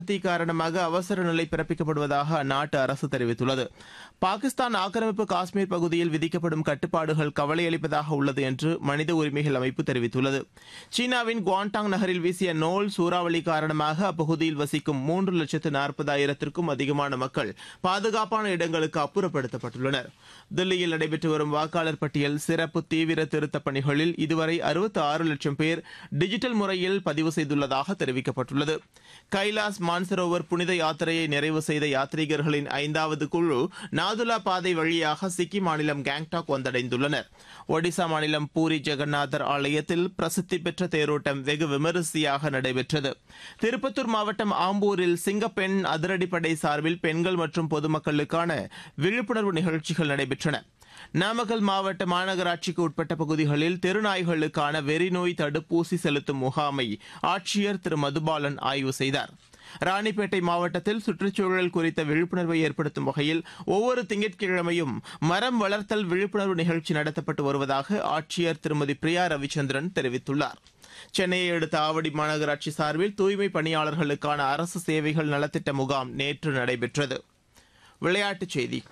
தீ காரணமாக அவசர நிலை பிறப்பிக்கப்படுவதாக அந்நாட்டு அரசு தெரிவித்துள்ளது பாகிஸ்தான் ஆக்கிரமிப்பு காஷ்மீர் பகுதியில் விதிக்கப்படும் கட்டுப்பாடுகள் கவலையளிப்பதாக உள்ளது என்று மனித உரிமைகள் அமைப்பு தெரிவித்துள்ளது சீனாவின் குவாண்டாங் நகரில் வீசிய நோல் சூறாவளி காரணமாக அப்பகுதியில் வசிக்கும் மூன்று லட்சத்து நாற்பதாயிரத்திற்கும் அதிகமான மக்கள் பாதுகாப்பான இடங்களுக்கு அப்புறப்படுத்தப்பட்டுள்ளனர் தில்லியில் நடைபெற்று வரும் வாக்காளர் பட்டியல் சிறப்பு தீவிர திருத்தப் பணிகளில் இதுவரை அறுபத்தி ஆறு லட்சம் பேர் டிஜிட்டல் முறையில் பதிவு செய்துள்ளதாக தெரிவிக்கப்பட்டுள்ளது கைலாஸ் மான்சரோவர் புனித யாத்திரையை நிறைவு செய்த யாத்ரீகர்களின் ஐந்தாவது குழு நாதுலா பாதை வழியாக சிக்கிம் மாநிலம் கேங்டாக் வந்தடைந்துள்ளனர் ஒடிசா மாநிலம் பூரி ஜெகநாதர் ஆலயத்தில் பிரசித்தி பெற்ற தேரோட்டம் வெகு விமரிசையாக நடைபெற்றது திருப்பத்தூர் மாவட்டம் ஆம்பூரில் சிங்கப்பெண் அதிரடிப்படை சார்பில் பெண்கள் மற்றும் பொதுமக்களுக்கான விழிப்புணர்வு நிகழ்ச்சிகள் நடைபெற்றன நாமக்கல் மாவட்ட மாநகராட்சிக்கு உட்பட்ட பகுதிகளில் தெருநாய்களுக்கான வெறிநோய் தடுப்பூசி செலுத்தும் முகாமை ஆட்சியர் திரு மதுபாலன் ஆய்வு செய்தார் ராணிப்பேட்டை மாவட்டத்தில் சுற்றுச்சூழல் குறித்த விழிப்புணர்வை ஏற்படுத்தும் வகையில் ஒவ்வொரு திங்கட்கிழமையும் மரம் வளர்த்தல் விழிப்புணர்வு நிகழ்ச்சி நடத்தப்பட்டு வருவதாக ஆட்சியர் திருமதி பிரியா ரவிச்சந்திரன் தெரிவித்துள்ளார் சென்னையை அடுத்த ஆவடி மாநகராட்சி சார்பில் தூய்மை பணியாளர்களுக்கான அரசு சேவைகள் நலத்திட்ட முகாம் நேற்று நடைபெற்றது விளையாட்டுச் செய்தி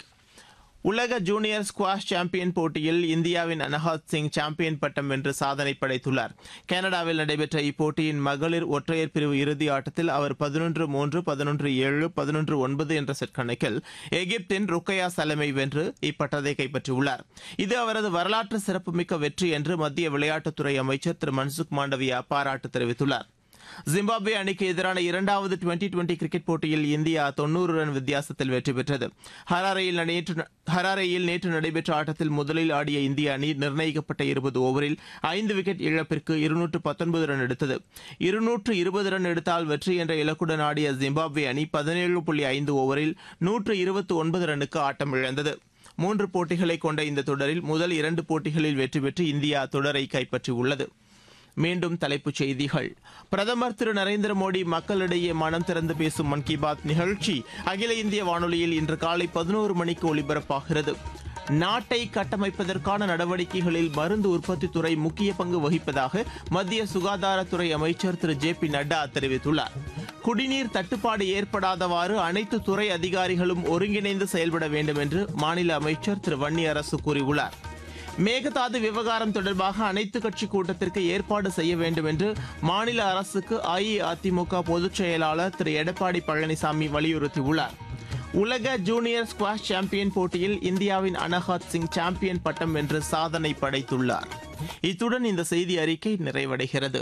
உலக ஜூனியர் ஸ்குவாஷ் சாம்பியன் போட்டியில் இந்தியாவின் அனஹாத் சிங் சாம்பியன் பட்டம் வென்று சாதனை படைத்துள்ளார் கனடாவில் நடைபெற்ற இப்போட்டியின் மகளிர் ஒற்றையர் பிரிவு இறுதி ஆட்டத்தில் அவர் பதினொன்று மூன்று பதினொன்று ஏழு பதினொன்று ஒன்பது என்ற செட் கணக்கில் எகிப்தின் ருக்கையா சலமை வென்று இப்பட்டத்தை கைப்பற்றியுள்ளார் இது அவரது வரலாற்று சிறப்புமிக்க வெற்றி என்று மத்திய விளையாட்டுத்துறை அமைச்சர் திரு மன்சுக் மாண்டவியா பாராட்டு தெரிவித்துள்ளார் ஜிம்பாப்வே அணிக்கு எதிரான இரண்டாவது டுவெண்டி டுவெண்டி கிரிக்கெட் போட்டியில் இந்தியா தொன்னூறு ரன் வித்தியாசத்தில் வெற்றி பெற்றது ஹராரையில் நேற்று ஹராரேயில் நேற்று நடைபெற்ற ஆட்டத்தில் முதலில் ஆடிய இந்திய அணி நிர்ணயிக்கப்பட்ட இருபது ஓவரில் ஐந்து விக்கெட் இழப்பிற்கு இருநூற்று பத்தொன்பது ரன் எடுத்தது இருநூற்று இருபது ரன் எடுத்தால் வெற்றி என்ற இலக்குடன் ஆடிய ஜிம்பாப்வே அணி பதினேழு புள்ளி ஐந்து ஓவரில் நூற்று இருபத்தி ஒன்பது ரன்னுக்கு ஆட்டம் இழந்தது மூன்று போட்டிகளை கொண்ட இந்த தொடரில் முதல் இரண்டு போட்டிகளில் வெற்றி பெற்று இந்தியா தொடரை கைப்பற்றியுள்ளது மீண்டும் தலைப்புச் செய்திகள் பிரதமர் திரு நரேந்திர மோடி மக்களிடையே மனம் திறந்து பேசும் மன் கி பாத் நிகழ்ச்சி அகில இந்திய வானொலியில் இன்று காலை பதினோரு மணிக்கு ஒலிபரப்பாகிறது நாட்டை கட்டமைப்பதற்கான நடவடிக்கைகளில் மருந்து உற்பத்தித் துறை முக்கிய பங்கு வகிப்பதாக மத்திய சுகாதாரத்துறை அமைச்சர் திரு ஜே பி நட்டா தெரிவித்துள்ளார் குடிநீர் தட்டுப்பாடு ஏற்படாதவாறு அனைத்து துறை அதிகாரிகளும் ஒருங்கிணைந்து செயல்பட வேண்டும் என்று மாநில அமைச்சர் திரு வன்னியரசு கூறியுள்ளார் மேகதாது விவகாரம் தொடர்பாக அனைத்து கட்சி கூட்டத்திற்கு ஏற்பாடு செய்ய வேண்டும் என்று மாநில அரசுக்கு அஇஅதிமுக பொதுச் செயலாளர் திரு எடப்பாடி பழனிசாமி வலியுறுத்தியுள்ளார் உலக ஜூனியர் ஸ்குவாஷ் சாம்பியன் போட்டியில் இந்தியாவின் அனஹாத் சிங் சாம்பியன் பட்டம் வென்று சாதனை படைத்துள்ளார் இத்துடன் இந்த செய்தி அறிக்கை நிறைவடைகிறது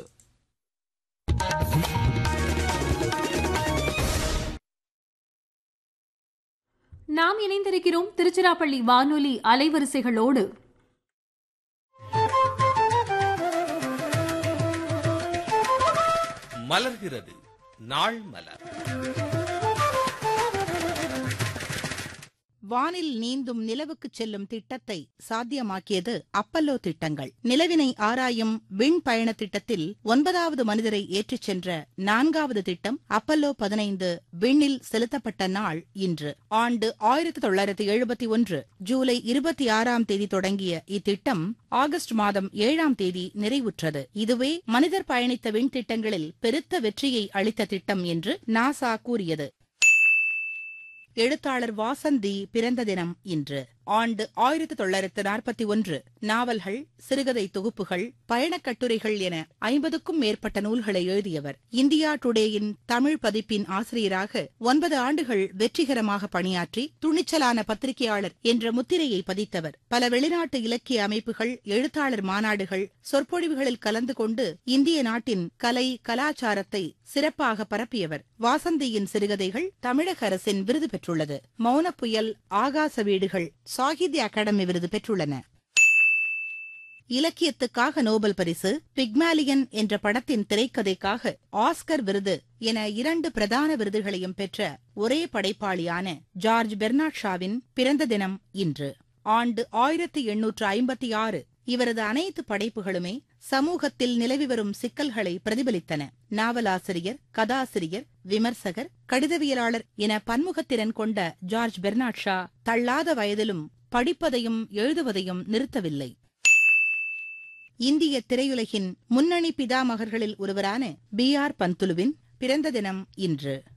நாம் இணைந்திருக்கிறோம் திருச்சிராப்பள்ளி வானொலி அலைவரிசைகளோடு மலர்கிறது நாள் மலர் வானில் நீந்தும் நிலவுக்கு செல்லும் திட்டத்தை சாத்தியமாக்கியது அப்பல்லோ திட்டங்கள் நிலவினை ஆராயும் விண் பயண திட்டத்தில் ஒன்பதாவது மனிதரை ஏற்றிச் சென்ற நான்காவது திட்டம் அப்பல்லோ பதினைந்து விண்ணில் செலுத்தப்பட்ட நாள் இன்று ஆண்டு ஆயிரத்தி தொள்ளாயிரத்தி எழுபத்தி ஒன்று ஜூலை இருபத்தி ஆறாம் தேதி தொடங்கிய இத்திட்டம் ஆகஸ்ட் மாதம் ஏழாம் தேதி நிறைவுற்றது இதுவே மனிதர் பயணித்த விண் திட்டங்களில் பெருத்த வெற்றியை அளித்த திட்டம் என்று நாசா கூறியது எழுத்தாளர் வாசந்தி பிறந்த தினம் இன்று ஆண்டு ஆயிரத்தி தொள்ளாயிரத்து நாற்பத்தி ஒன்று நாவல்கள் சிறுகதை தொகுப்புகள் பயணக் கட்டுரைகள் என ஐம்பதுக்கும் மேற்பட்ட நூல்களை எழுதியவர் இந்தியா டுடேயின் தமிழ் பதிப்பின் ஆசிரியராக ஒன்பது ஆண்டுகள் வெற்றிகரமாக பணியாற்றி துணிச்சலான பத்திரிகையாளர் என்ற முத்திரையை பதித்தவர் பல வெளிநாட்டு இலக்கிய அமைப்புகள் எழுத்தாளர் மாநாடுகள் சொற்பொழிவுகளில் கலந்து கொண்டு இந்திய நாட்டின் கலை கலாச்சாரத்தை சிறப்பாக பரப்பியவர் வாசந்தியின் சிறுகதைகள் தமிழக அரசின் விருது பெற்றுள்ளது மௌன புயல் ஆகாச வீடுகள் சாகித்ய அகாடமி விருது பெற்றுள்ளன இலக்கியத்துக்காக நோபல் பரிசு பிக்மாலியன் என்ற படத்தின் திரைக்கதைக்காக ஆஸ்கர் விருது என இரண்டு பிரதான விருதுகளையும் பெற்ற ஒரே படைப்பாளியான ஜார்ஜ் பெர்னாட் ஷாவின் பிறந்த தினம் இன்று ஆண்டு ஆயிரத்தி எண்ணூற்று ஐம்பத்தி ஆறு இவரது அனைத்து படைப்புகளுமே சமூகத்தில் நிலவி வரும் சிக்கல்களை பிரதிபலித்தன நாவலாசிரியர் கதாசிரியர் விமர்சகர் கடிதவியலாளர் என பன்முகத்திறன் கொண்ட ஜார்ஜ் பெர்னாட் ஷா தள்ளாத வயதிலும் படிப்பதையும் எழுதுவதையும் நிறுத்தவில்லை இந்திய திரையுலகின் முன்னணி பிதாமகர்களில் ஒருவரான பி ஆர் பந்துலுவின் பிறந்த தினம் இன்று